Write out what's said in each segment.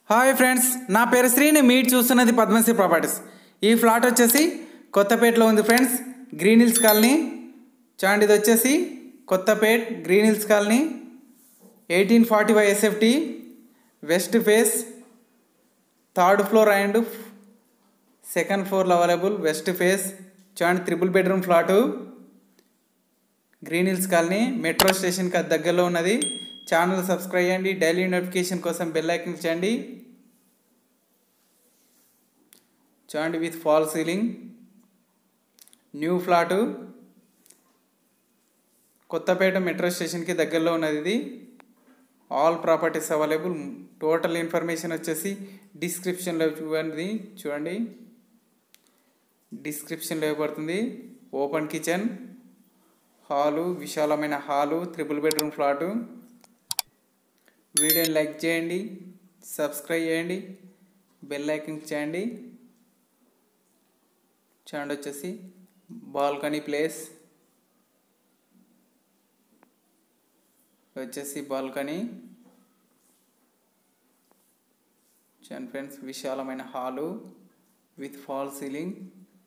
hi friends నా పేరు Srini meet చూస్తున్నది పద్మశ్రీ ప్రాపర్టీస్ ఈ ఫ్లాట్ వచ్చేసి కొత్తపేటలో ఉంది ఫ్రెండ్స్ గ్రీన్ హిల్స్ కాలనీ చూడండి ఇది వచ్చేసి Kothapet Green Hills Colony eighteen forty five SFT west face third floor and second ఫ్లోర్లో అవైలబుల్ వెస్ట్ ఫేస్ చూడండి triple bedroom flat Green Hills Colony metro స్టేషన్కి అది దగ్గరలో ఉన్నది ఛానల్ సబ్స్క్రైబ్ చేయండి డైలీ నోటిఫికేషన్ కోసం బెల్ ఐకన్ చేయండి చూడండి with fall ceiling new flat Kothapeta metro స్టేషన్కి దగ్గరలో ఉన్నది ఇది all properties available total information వచ్చేసి డిస్క్రిప్షన్లో చూడండి చూడండి డిస్క్రిప్షన్లో ఇవ్వబడుతుంది ఓపెన్ కిచెన్ హాలు విశాలమైన హాలు త్రిపుల్ బెడ్రూమ్ ఫ్లాటు వీడియోని లైక్ చేయండి సబ్స్క్రైబ్ చేయండి బెల్ ఐకన్ చేయండి చూడండి వచ్చేసి బాల్కనీ ప్లేస్ వచ్చేసి బాల్కనీ చూడండి ఫ్రెండ్స్ విశాలమైన హాలు విత్ ఫాల్ సీలింగ్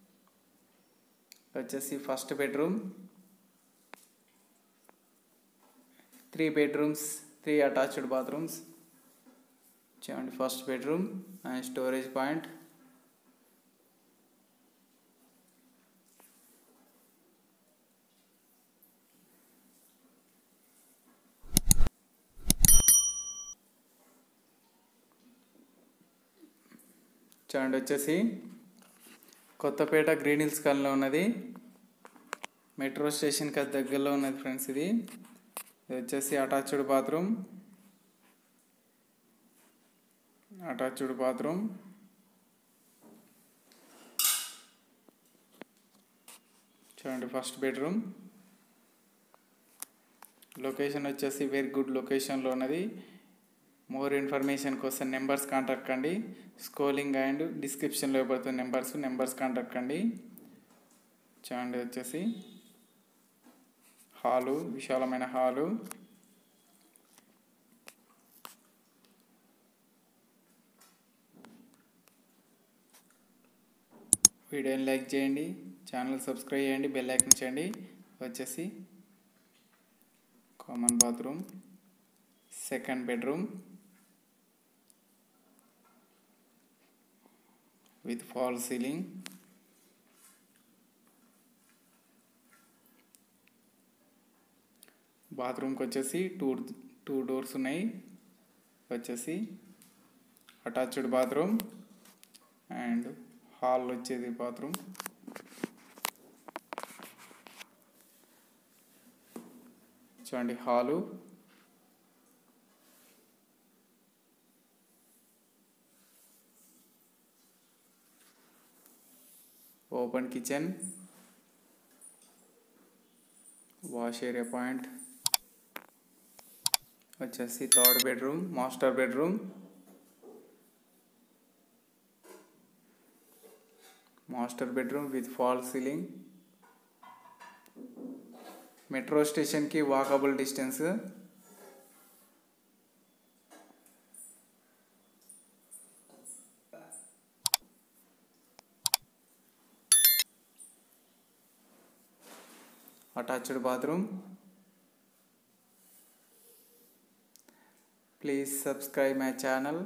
వచ్చేసి first bedroom three bedrooms three attached bathrooms చూడండి first bedroom and storage point చూడండి వచ్చేసి కొత్తపేట గ్రీన్ హిల్స్ కాలనీలో ఉన్నది మెట్రో స్టేషన్కి అది దగ్గరలో ఉన్నది ఫ్రెండ్స్ ఇది ఇది వచ్చేసి అటాచ్డ్ బాత్రూమ్ అటాచ్డ్ బాత్రూమ్ చూడండి ఫస్ట్ బెడ్రూమ్ లొకేషన్ వచ్చేసి వెరీ గుడ్ లొకేషన్లో ఉన్నది మోర్ ఇన్ఫర్మేషన్ కోసం నెంబర్స్ కాంటాక్ట్ కండి స్కోలింగ్ అండ్ డిస్క్రిప్షన్లో ఇవ్వబడుతున్న నెంబర్స్ నెంబర్స్ కాంటాక్ట్ కండి చూడండి వచ్చేసి హాలు విశాలమైన హాలు వీడియోని లైక్ చేయండి ఛానల్ సబ్స్క్రైబ్ చేయండి బెల్ ఐకన్ చేయండి వచ్చేసి common bathroom second bedroom with fall ceiling బాత్రూమ్కి వచ్చేసి టూ టూ డోర్స్ ఉన్నాయి వచ్చేసి అటాచ్డ్ బాత్రూమ్ అండ్ హాల్ వచ్చేది బాత్రూమ్ చూడండి hall open kitchen wash area point వచ్చేసి third bedroom master bedroom master bedroom with fall ceiling metro స్టేషన్కి walkable distance attached bathroom please subscribe my channel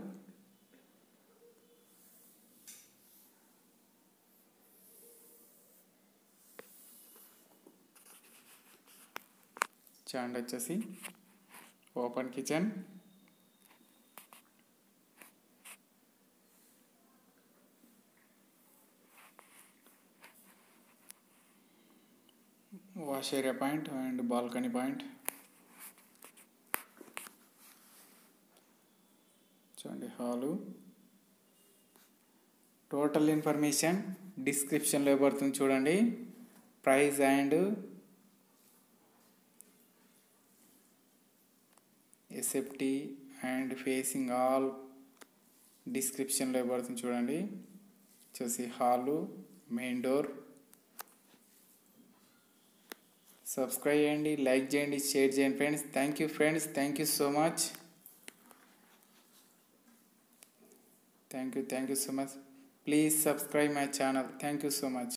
చూడండి వచ్చేసి open kitchen wash area point and balcony point చూడండి hall total information డిస్క్రిప్షన్లో ఇవ్వబడుతుంది చూడండి price and SFT and facing all డిస్క్రిప్షన్లో ఇవ్వబడుతుంది చూడండి వచ్చేసి హాలు మెయిన్ డోర్ సబ్స్క్రైబ్ చేయండి లైక్ చేయండి షేర్ చేయండి friends thank you friends thank you so much thank you thank you so much please subscribe my channel thank you so much